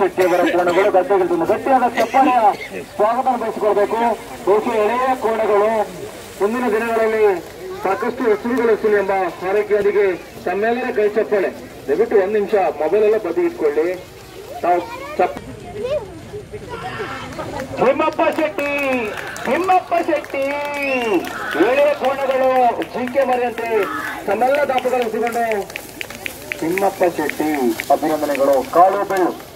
ಶೆಟ್ಟಿ ಅವರ ಕೋಣಗಳು ಗದ್ದೆಗಿಳಿದು ಗಟ್ಟಿಯಾದ ಚಪ್ಪಾಳೆಯ ಸ್ವಾಗತ ಬಯಸಿಕೊಳ್ಬೇಕು ಬಹುಶಃ ಎಳೆಯ ಕೋಣಗಳು ಮುಂದಿನ ದಿನಗಳಲ್ಲಿ ಸಾಕಷ್ಟು ಹೆಸರುಗಳು ಹೆಸರು ಎಂಬ ಹಾರೈಕೆಯೊಂದಿಗೆ ತಮ್ಮೆಲ್ಲರ ಕೈ ಚಪ್ಪಾಳೆ ದಯವಿಟ್ಟು ಒಂದ್ ನಿಮಿಷ ಮೊಬೈಲ್ ಎಲ್ಲ ಬದಿ ಇಟ್ಕೊಳ್ಳಿ ನಾವು ಚಪ್ ತಿಮ್ಮಪ್ಪ ಶೆಟ್ಟಿ ತಿಮ್ಮಪ್ಪ ಶೆಟ್ಟಿ ಏಳೇ ಕೋಣಗಳು ಜಿಂಕೆ ಮರಿಯಂತೆ ತಮ್ಮೆಲ್ಲ ದಾಪುಗಳು ಸಿಗೊಂಡು ತಿಮ್ಮಪ್ಪ ಶೆಟ್ಟಿ ಅಭಿನಂದನೆಗಳು ಕಾಳು ಬೆಳ್ಳು